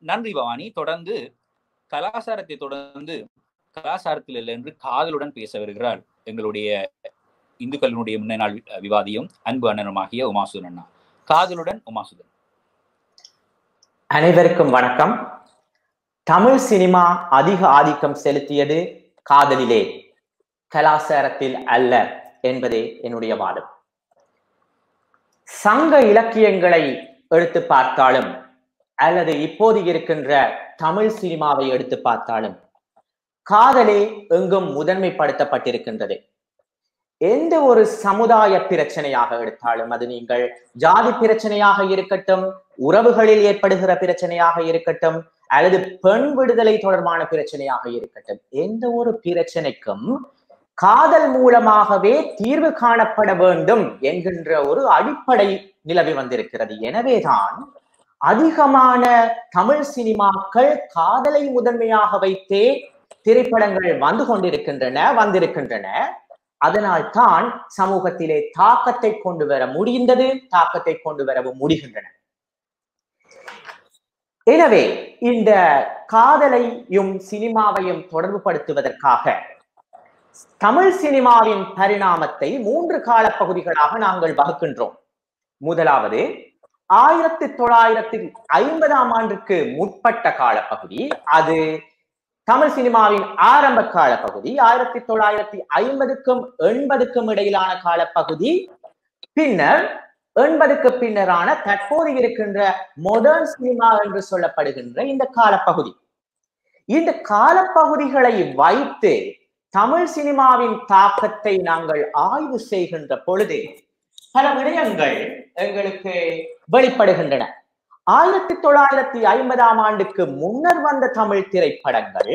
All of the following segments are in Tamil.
நன்றி பவானி தொடர்ந்து கலாச்சாரத்தை தொடர்ந்து கலாச்சாரத்தில் இல்லை என்று காதலுடன் பேச வருகிறார் எங்களுடைய இந்துக்களினுடைய முன்ன நாள் விவாதியும் அன்பு அண்ணனுமாகிய உமாசுதன் அண்ணா காதலுடன் உமாசுதன் அனைவருக்கும் வணக்கம் தமிழ் சினிமா அதிக ஆதிக்கம் செலுத்தியது காதலிலே கலாச்சாரத்தில் அல்ல என்பதே என்னுடைய வாதம் சங்க இலக்கியங்களை எடுத்து பார்த்தாலும் அல்லது இப்போது இருக்கின்ற தமிழ் சினிமாவை எடுத்து பார்த்தாலும் காதலே எங்கும் முதன்மைப்படுத்தப்பட்டிருக்கின்றது எந்த ஒரு சமுதாய பிரச்சனையாக எடுத்தாலும் அது நீங்கள் ஜாதி பிரச்சனையாக இருக்கட்டும் உறவுகளில் ஏற்படுகிற பிரச்சனையாக இருக்கட்டும் அல்லது பெண் விடுதலை தொடர்பான பிரச்சனையாக இருக்கட்டும் எந்த ஒரு பிரச்சனைக்கும் காதல் மூலமாகவே தீர்வு காணப்பட வேண்டும் என்கின்ற ஒரு அடிப்படை நிலவி வந்திருக்கிறது எனவேதான் அதிகமான தமிழ் சினிமாக்கள் காதலை முதன்மையாக வைத்தே திரைப்படங்கள் வந்து கொண்டிருக்கின்றன வந்திருக்கின்றன அதனால் தான் சமூகத்திலே தாக்கத்தை கொண்டு வர முடிந்தது தாக்கத்தை கொண்டு வரவும் முடிகின்றன எனவே இந்த காதலையும் சினிமாவையும் தொடர்பு படுத்துவதற்காக தமிழ் சினிமாவின் பரிணாமத்தை மூன்று கால பகுதிகளாக நாங்கள் வகுக்கின்றோம் முதலாவது ஆயிரத்தி தொள்ளாயிரத்தி ஐம்பதாம் ஆண்டுக்கு முற்பட்ட காலப்பகுதி அது தமிழ் சினிமாவின் ஆரம்ப கால பகுதி ஆயிரத்தி தொள்ளாயிரத்தி ஐம்பதுக்கும் எண்பதுக்கும் இடையிலான காலப்பகுதி பின்னர் எண்பதுக்கு பின்னரான தற்போது இருக்கின்ற மொடர்ன் சினிமா என்று சொல்லப்படுகின்ற இந்த காலப்பகுதி இந்த காலப்பகுதிகளை வைத்து தமிழ் சினிமாவின் தாக்கத்தை நாங்கள் ஆய்வு செய்கின்ற பொழுது பல விடயங்கள் எங்களுக்கு வெளிப்படுகின்றன ஆயிரத்தி தொள்ளாயிரத்தி ஐம்பதாம் ஆண்டுக்கு முன்னர் வந்த தமிழ் திரைப்படங்கள்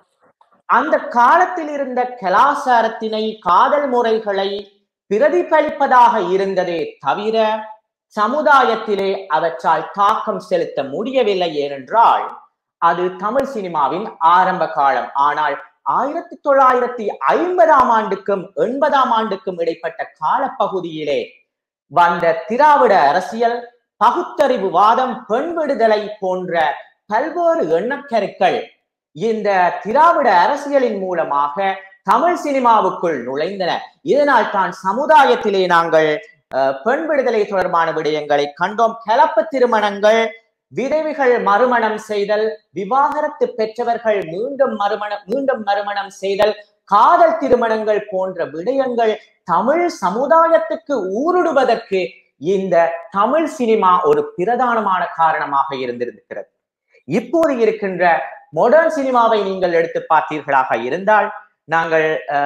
அந்த காலத்தில் இருந்த கலாச்சாரத்தினை காதல் முறைகளை பிரதிபலிப்பதாக இருந்ததே தவிர சமுதாயத்திலே அவற்றால் தாக்கம் செலுத்த முடியவில்லை ஏனென்றால் அது தமிழ் சினிமாவின் ஆரம்ப காலம் ஆனால் ஆயிரத்தி தொள்ளாயிரத்தி ஐம்பதாம் ஆண்டுக்கும் எண்பதாம் ஆண்டுக்கும் இடைப்பட்ட காலப்பகுதியிலே வந்த திராவிட அரசியல் பகுத்தறிவு வாதம் பெண் விடுதலை போன்ற பல்வேறு எண்ணக்கருக்கள் இந்த திராவிட அரசியலின் மூலமாக தமிழ் சினிமாவுக்குள் நுழைந்தன இதனால் தான் சமுதாயத்திலே நாங்கள் பெண் விடுதலை தொடர்பான விடயங்களை கண்டோம் கலப்பு திருமணங்கள் விதவைகள் மறுமணம் செய்தல் விவாகரத்து பெற்றவர்கள் மீண்டும் மறுமணம் மீண்டும் மறுமணம் செய்தல் காதல் திருமணங்கள் போன்ற விடயங்கள் தமிழ் சமுதாயத்துக்கு ஊருடுவதற்கு இந்த தமிழ் சினிமா ஒரு பிரதானமான காரணமாக இருந்திருக்கிறது இப்போது இருக்கின்ற மாடர்ன் சினிமாவை நீங்கள் எடுத்து பார்த்தீர்களாக இருந்தால் நாங்கள்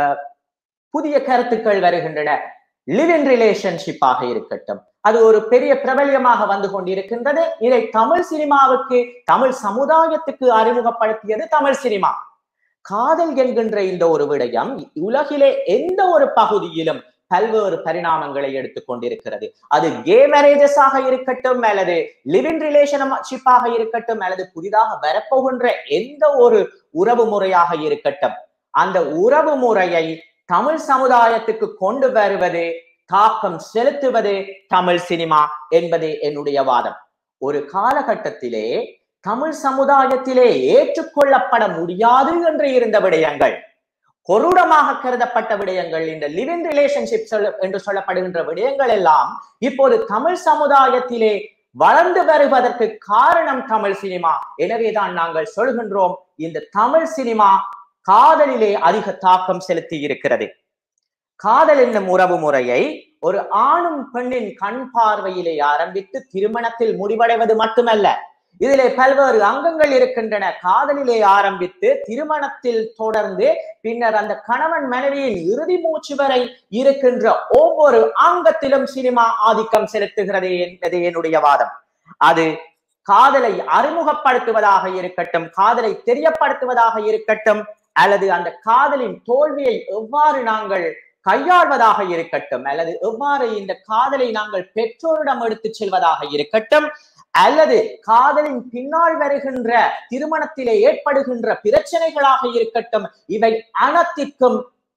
புதிய கருத்துக்கள் வருகின்றன லிவ் இன் ரிலேஷன்ஷிப்பாக இருக்கட்டும் அது ஒரு பெரிய பிரபல்யமாக வந்து கொண்டிருக்கின்றது இதை தமிழ் சினிமாவுக்கு தமிழ் சமுதாயத்துக்கு அறிமுகப்படுத்தியது தமிழ் சினிமா காதல் என்கின்ற இந்த ஒரு விடயம் உலகிலே எந்த ஒரு பகுதியிலும் பல்வேறு பரிணாமங்களை எடுத்துக் கொண்டிருக்கிறது அது கே மேரேஜஸாக இருக்கட்டும் அல்லது லிவ் இன் ரிலேஷன்ஷிப்பாக இருக்கட்டும் அல்லது புதிதாக வரப்போகின்ற எந்த ஒரு உறவு முறையாக இருக்கட்டும் அந்த உறவு முறையை தமிழ் சமுதாயத்துக்கு கொண்டு வருவது தாக்கம் செலுத்துவது தமிழ் சினிமா என்பதே என்னுடைய வாதம் ஒரு காலகட்டத்திலே தமிழ் சமுதாயத்திலே ஏற்றுக்கொள்ளப்பட முடியாது என்று இருந்த விடயங்கள் கொரூடமாக கருதப்பட்ட விடயங்கள் இந்த லிவ் இன் ரிலேஷன்ஷிப் என்று சொல்லப்படுகின்ற விடயங்கள் எல்லாம் இப்போது தமிழ் சமுதாயத்திலே வளர்ந்து வருவதற்கு காரணம் தமிழ் சினிமா எனவேதான் நாங்கள் சொல்கின்றோம் இந்த தமிழ் சினிமா காதலிலே அதிக தாக்கம் செலுத்தி இருக்கிறது காதல் என்னும் உறவு முறையை ஒரு ஆணும் பெண்ணின் கண் பார்வையிலே ஆரம்பித்து திருமணத்தில் முடிவடைவது மட்டுமல்ல இதிலே பல்வேறு அங்கங்கள் இருக்கின்றன காதலிலே ஆரம்பித்து திருமணத்தில் தொடர்ந்து பின்னர் அந்த கணவன் மனைவியின் இறுதி மூச்சு வரை இருக்கின்ற ஒவ்வொரு அங்கத்திலும் சினிமா ஆதிக்கம் செலுத்துகிறது என்பது என்னுடைய வாதம் அது காதலை அறிமுகப்படுத்துவதாக இருக்கட்டும் காதலை தெரியப்படுத்துவதாக இருக்கட்டும் அல்லது அந்த காதலின் தோல்வியை எவ்வாறு நாங்கள் கையாள்வதாக இருக்கட்டும் அல்லது எவ்வாறு இந்த காதலை நாங்கள் பெற்றோரிடம் எடுத்துச் செல்வதாக இருக்கட்டும் அல்லது காதலின் பின்னால் வருகின்ற திருமணத்திலே ஏற்படுகின்ற பிரச்சனைகளாக இருக்கட்டும் இவை அனைத்திற்கும்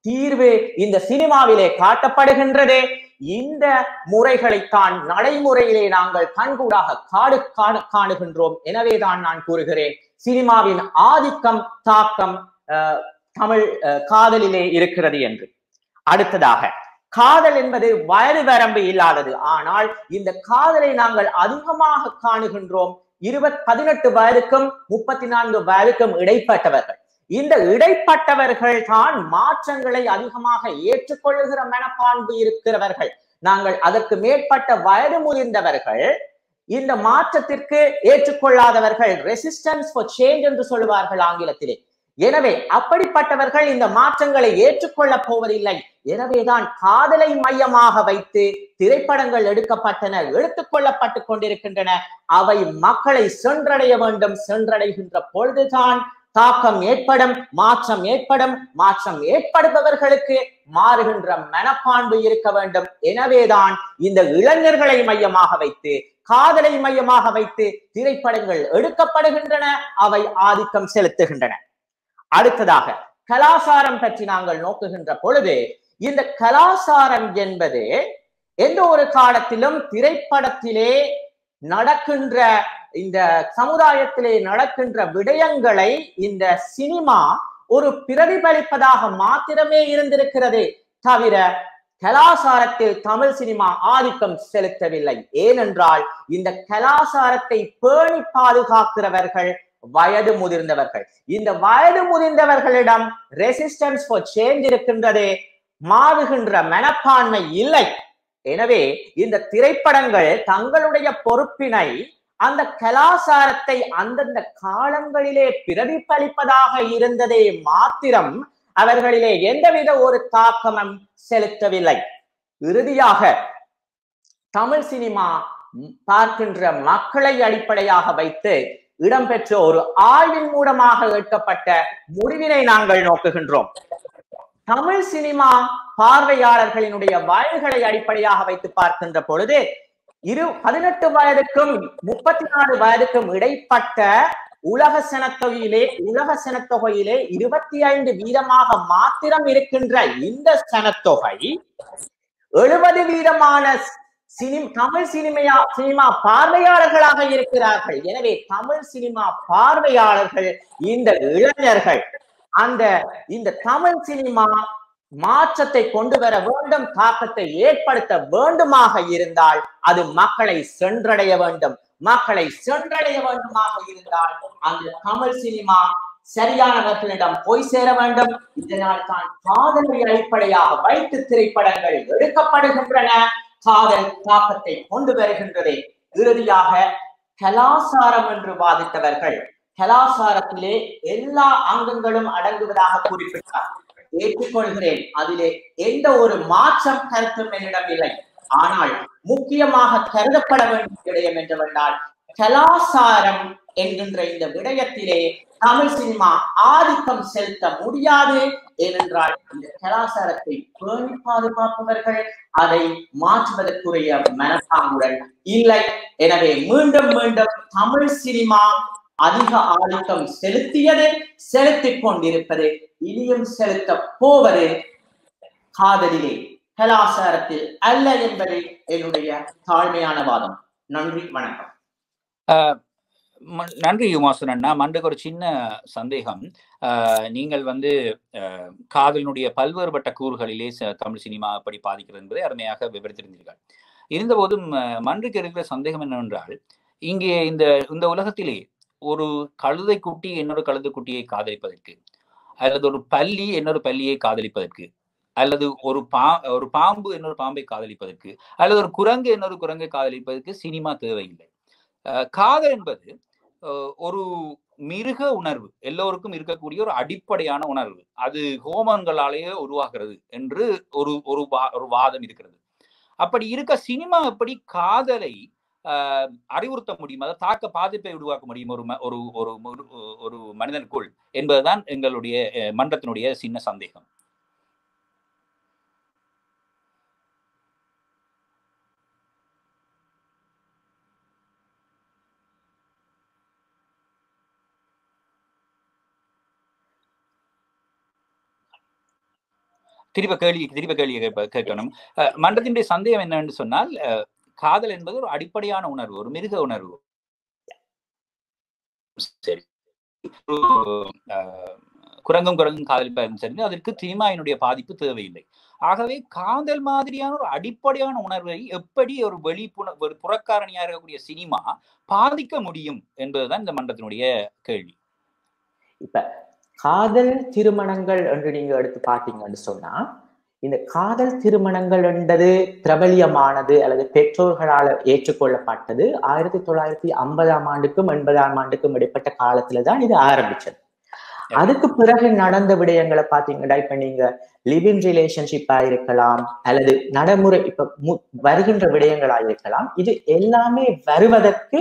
தீர்வு இந்த சினிமாவிலே காட்டப்படுகின்றது இந்த முறைகளைத்தான் நடைமுறையிலே நாங்கள் கண்கூடாக காடு காடு காணுகின்றோம் எனவேதான் நான் கூறுகிறேன் சினிமாவின் ஆதிக்கம் தாக்கம் அஹ், தமிழ் அஹ், காதலிலே இருக்கிறது என்று அடுத்ததாக காதல் என்பது வயது வரம்பு இல்லாதது ஆனால் இந்த காதலை நாங்கள் அதிகமாக காணுகின்றோம் இருபத் பதினெட்டு வயதுக்கும் முப்பத்தி நான்கு வயதுக்கும் இடைப்பட்டவர்கள் இந்த இடைப்பட்டவர்கள் தான் மாற்றங்களை அதிகமாக ஏற்றுக்கொள்ளுகிற மனப்பான்பு இருக்கிறவர்கள் நாங்கள் அதற்கு மேற்பட்ட வயது முதிர்ந்தவர்கள் இந்த மாற்றத்திற்கு ஏற்றுக்கொள்ளாதவர்கள் ரெசிஸ்டன்ஸ் ஃபார் சேஞ்ச் என்று சொல்லுவார்கள் ஆங்கிலத்திலே எனவே அப்படிப்பட்டவர்கள் இந்த மாற்றங்களை ஏற்றுக்கொள்ளப் போவதில்லை எனவேதான் காதலை மையமாக வைத்து திரைப்படங்கள் எடுக்கப்பட்டன எடுத்துக் கொள்ளப்பட்டுக் கொண்டிருக்கின்றன அவை மக்களை சென்றடைய வேண்டும் சென்றடைகின்ற பொழுதுதான் தாக்கம் ஏற்படும் மாற்றம் ஏற்படும் மாற்றம் ஏற்படுபவர்களுக்கு மாறுகின்ற மனப்பான்பு இருக்க வேண்டும் எனவேதான் இந்த இளைஞர்களை மையமாக வைத்து காதலை மையமாக வைத்து திரைப்படங்கள் எடுக்கப்படுகின்றன அவை ஆதிக்கம் செலுத்துகின்றன அடுத்ததாக கலாசாரம் பற்றி நாங்கள் நோக்குகின்ற பொழுது இந்த கலாசாரம் என்பது எந்த ஒரு காலத்திலும் திரைப்படத்திலே நடக்கின்ற இந்த சமுதாயத்திலே நடக்கின்ற விடயங்களை இந்த சினிமா ஒரு பிரதிபலிப்பதாக மாத்திரமே இருந்திருக்கிறது தவிர கலாசாரத்தில் தமிழ் சினிமா ஆதிக்கம் செலுத்தவில்லை ஏனென்றால் இந்த கலாசாரத்தை பேணி பாதுகாக்கிறவர்கள் வயது முதிர்ந்தவர்கள் இந்த வயது முதிர்ந்தவர்களிடம் ரெசிஸ்டன்ஸ் ஃபார் சேஞ்ச் இருக்கின்றது மாறுகின்ற மனப்பான்மை இல்லை எனவே இந்த திரைப்படங்கள் தங்களுடைய பொறுப்பினை அந்த கலாசாரத்தை அந்தந்த காலங்களிலே பிரதிபலிப்பதாக இருந்ததே மாத்திரம் அவர்களிலே எந்தவித ஒரு தாக்கமும் செலுத்தவில்லை இறுதியாக தமிழ் சினிமா பார்க்கின்ற மக்களை அடிப்படையாக வைத்து இடம்பெற்ற ஒரு ஆய்வின் மூலமாக எடுக்கப்பட்ட முடிவினை நாங்கள் நோக்குகின்றோம் தமிழ் சினிமா பார்வையாளர்களினுடைய வயதுகளை அடிப்படையாக வைத்து பார்க்கின்ற பொழுது இரு பதினெட்டு வயதுக்கும் முப்பத்தி நாலு வயதுக்கும் இடைப்பட்ட உலக சனத்தொகையிலே உலக சனத்தொகையிலே இருபத்தி ஐந்து வீதமாக மாத்திரம் இருக்கின்ற இந்த சனத்தொகை எழுபது வீதமான சினி தமிழ் சினிமையா சினிமா பார்வையாளர்களாக இருக்கிறார்கள் எனவே தமிழ் சினிமா பார்வையாளர்கள் இந்த இளைஞர்கள் அந்த இந்த தமிழ் சினிமா மாற்றத்தை கொண்டு வர வேண்டும் தாக்கத்தை ஏற்படுத்த வேண்டுமாக இருந்தால் அது மக்களை சென்றடைய வேண்டும் மக்களை சென்றடைய வேண்டுமாக இருந்தால் அந்த தமிழ் சினிமா சரியானவர்களிடம் போய் சேர வேண்டும் இதனால் தான் காதலை அடிப்படையாக வைத்து திரைப்படங்கள் எடுக்கப்படுகின்றன காதல் தாக்கத்தை கொண்டு வருகின்றது இறுதியாக கலாசாரம் என்று வாதித்தவர்கள் கலாசாரத்திலே எல்லா அங்கங்களும் அடங்குவதாக குறிப்பிட்டார் ஏற்றுக்கொள்கிறேன் அதிலே எந்த ஒரு மாற்றம் கருத்தும் என்னிடம் இல்லை ஆனால் முக்கியமாக கருதப்பட வேண்டிய விடயம் என்னவென்றால் கலாசாரம் என்கின்ற இந்த விடயத்திலே தமிழ் சினிமா ஆதிக்கம் செலுத்த முடியாது ஏனென்றால் இந்த கலாச்சாரத்தை பேணி பாதுகாப்பவர்கள் அதை மாற்றுவதற்குரிய மனப்பாங்குடன் இல்லை எனவே மீண்டும் மீண்டும் தமிழ் சினிமா அதிக ஆதிக்கம் செலுத்தியது செலுத்திக் கொண்டிருப்பது இனியும் செலுத்த போவது காதலிலே கலாச்சாரத்தில் அல்ல என்பது என்னுடைய தாழ்மையான வாதம் நன்றி வணக்கம் ம- நன்றி யுமாசன் அண்ணா மண்டுக்கு ஒரு சின்ன சந்தேகம் ஆஹ் நீங்கள் வந்து ஆஹ் காதலினுடைய பல்வேறுபட்ட கூறுகளிலே ச- தமிழ் சினிமா எப்படி பாதிக்கிறது என்பதை அருமையாக விவரித்திருந்தீர்கள் இருந்தபோதும் ஆஹ் மன்றுக்கு இருக்கிற சந்தேகம் என்னவென்றால் இங்கே இந்த இந்த உலகத்திலே ஒரு கழுதை குட்டி இன்னொரு கழுதை குட்டியை காதலிப்பதற்கு அல்லது ஒரு பள்ளி இன்னொரு பள்ளியை காதலிப்பதற்கு அல்லது ஒரு பா ஒரு பாம்பு இன்னொரு பாம்பை காதலிப்பதற்கு அல்லது ஒரு குரங்கு இன்னொரு குரங்கை காதலிப்பதற்கு சினிமா தேவையில்லை ஆஹ் காதல் என்பது ஆஹ் ஒரு மிருக உணர்வு எல்லோருக்கும் இருக்கக்கூடிய ஒரு அடிப்படையான உணர்வு அது ஹோமங்களாலேயே உருவாகிறது என்று ஒரு ஒரு வா- ஒரு வாதம் இருக்கிறது அப்படி இருக்க சினிமா எப்படி காதலை ஆஹ் அறிவுறுத்த முடியும் அதை தாக்க பாதிப்பை உருவாக்க முடியும் ஒரு ம- ஒரு ஒரு முரு- ஒரு மனிதனுக்குள் என்பதுதான் எங்களுடைய அஹ், மன்றத்தினுடைய சின்ன சந்தேகம் திருப்ப கேள்வி திருப்ப கேள்வி கேட்ப- கேட்கணும் அஹ், மன்றத்தினுடைய சந்தேகம் என்னன்னு சொன்னால் அஹ், காதல் என்பது ஒரு அடிப்படையான உணர்வு ஒரு மிருக உணர்வு சரி ஒரு, அஹ், குரங்கும் குரங்கும் காதலிப்பாரும் சரி அதற்கு தீமாயினுடைய பாதிப்பு தேவையில்லை ஆகவே காதல் மாதிரியான ஒரு அடிப்படையான உணர்வை எப்படி ஒரு வெளிப்புண ஒரு புறக்காரணியா இருக்கக்கூடிய சினிமா பாதிக்க முடியும் என்பதுதான் இந்த மன்றத்தினுடைய கேள்வி இப்ப காதல் திருமணங்கள் என்று நீங்க எடுத்து பார்த்தீங்கன்னு சொன்னா இந்த காதல் திருமணங்கள் என்பது பிரபலியமானது அல்லது பெற்றோர்களால் ஏற்றுக்கொள்ளப்பட்டது ஆயிரத்தி தொள்ளாயிரத்தி ஐம்பதாம் ஆண்டுக்கும் எண்பதாம் ஆண்டுக்கும் இடைப்பட்ட காலத்துல தான் இது ஆரம்பிச்சது அதுக்கு பிறகு நடந்த விடயங்களை பாத்தீங்கன்னா இப்ப நீங்க லிவிங் ரிலேஷன்ஷிப்பா இருக்கலாம் அல்லது நடைமுறை இப்ப மு- வருகின்ற விடயங்களா இருக்கலாம் இது எல்லாமே வருவதற்கு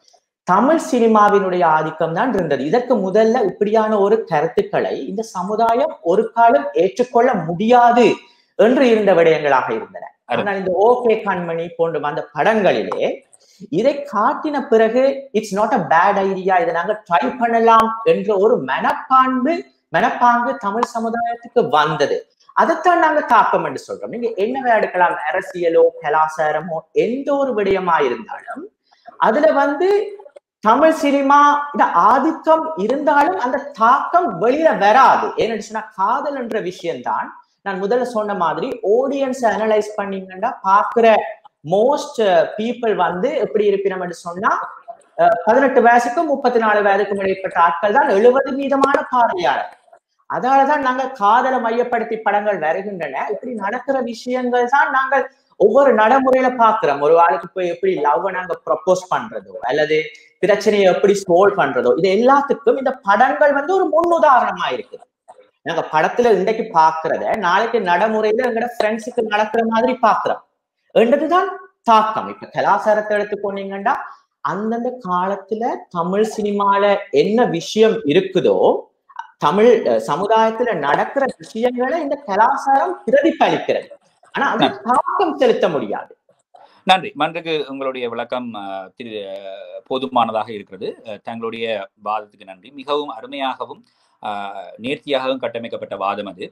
தமிழ் சினிமாவினுடைய ஆதிக்கம் தான் இருந்தது இதற்கு முதல்ல இப்படியான ஒரு கருத்துக்களை இந்த சமுதாயம் ஒரு காலம் ஏற்றுக்கொள்ள முடியாது என்று இருந்த விடயங்களாக இருந்தன ஆனால் இந்த ஓகே கண்மணி போன்ற வந்த படங்களிலே இதை காட்டின பிறகு it's not a bad idea இதை நாங்க ட்ரை பண்ணலாம் என்ற ஒரு மனப்பான்பு மனப்பாங்கு தமிழ் சமுதாயத்துக்கு வந்தது அதைத்தான் நாங்க தாக்கம் என்று சொல்றோம் நீங்க என்னவே எடுக்கலாம் அரசியலோ கலாச்சாரமோ எந்த ஒரு விடயமா இருந்தாலும் அதுல வந்து தமிழ் சினிமா இந்த ஆதிக்கம் இருந்தாலும் அந்த தாக்கம் வெளியில வராது ஏன்னு சொன்னா காதல் என்ற விஷயம்தான் நான் முதல்ல சொன்ன மாதிரி ஆடியன்ஸ் அனலைஸ் பண்ணீங்கன்னா பாக்குற மோஸ்ட் பீப்புள் வந்து எப்படி இருப்பினம் என்று சொன்னா அஹ், பதினெட்டு வயசுக்கும் முப்பத்தி நாலு வயதுக்கும் இடைப்பட்ட ஆட்கள் தான் எழுபது வீதமான பார்வையாளர் அதனாலதான் நாங்க காதலை மையப்படுத்தி படங்கள் வருகின்றன இப்படி நடக்கிற விஷயங்கள் தான் நாங்கள் ஒவ்வொரு நடைமுறையில பாக்குறோம் ஒரு ஆளுக்கு போய் எப்படி லவ் நாங்க ப்ரப்போஸ் பண்றதோ அல்லது பிரச்சனையை எப்படி சால்வ் பண்றதோ இது எல்லாத்துக்கும் இந்த படங்கள் வந்து ஒரு முன்னுதாரணமா இருக்குது நாங்க படத்துல இன்றைக்கு பாக்குறத நாளைக்கு நடைமுறையில எங்கட ஃப்ரெண்ட்ஸுக்கு நடக்கிற மாதிரி பாக்குறோம் என்றதுதான் தாக்கம் இப்ப கலாச்சாரத்தை எடுத்துக்கொண்டீங்கன்னா அந்தந்த காலத்துல தமிழ் சினிமால என்ன விஷயம் இருக்குதோ தமிழ் அஹ், சமுதாயத்துல நடக்கிற விஷயங்களை இந்த கலாச்சாரம் பிரதிபலிக்கிறது ஆனா அது தாக்கம் செலுத்த முடியாது நன்றி மன்றுக்கு உங்களுடைய விளக்கம் அஹ், திரு அஹ், போதுமானதாக இருக்கிறது அஹ், தங்களுடைய வாதத்துக்கு நன்றி மிகவும் அருமையாகவும் அஹ், நேர்த்தியாகவும் கட்டமைக்கப்பட்ட வாதம் அது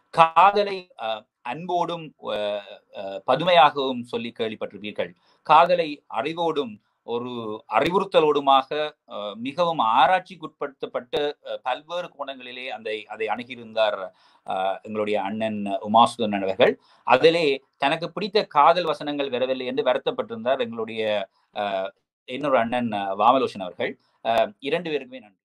காதலை அஹ், அன்போடும் அஹ், அஹ், பதுமையாகவும் சொல்லி கேள்விப்பட்டிருப்பீர்கள் காதலை அறிவோடும் ஒரு அறிவுறுத்தலோடுமாக அஹ், மிகவும் ஆராய்ச்சிக்குட்படுத்தப்பட்ட அஹ், பல்வேறு கோணங்களிலே அந்த அதை அணுகியிருந்தார் அஹ், எங்களுடைய அண்ணன் உமாசுதன் அவர்கள் அதிலே தனக்கு பிடித்த காதல் வசனங்கள் வரவில்லை என்று வருத்தப்பட்டிருந்தார் எங்களுடைய அஹ், இன்னொரு அண்ணன் அஹ், வாமலோஷன் அவர்கள் அஹ், இரண்டு பேருக்குமே நன்றி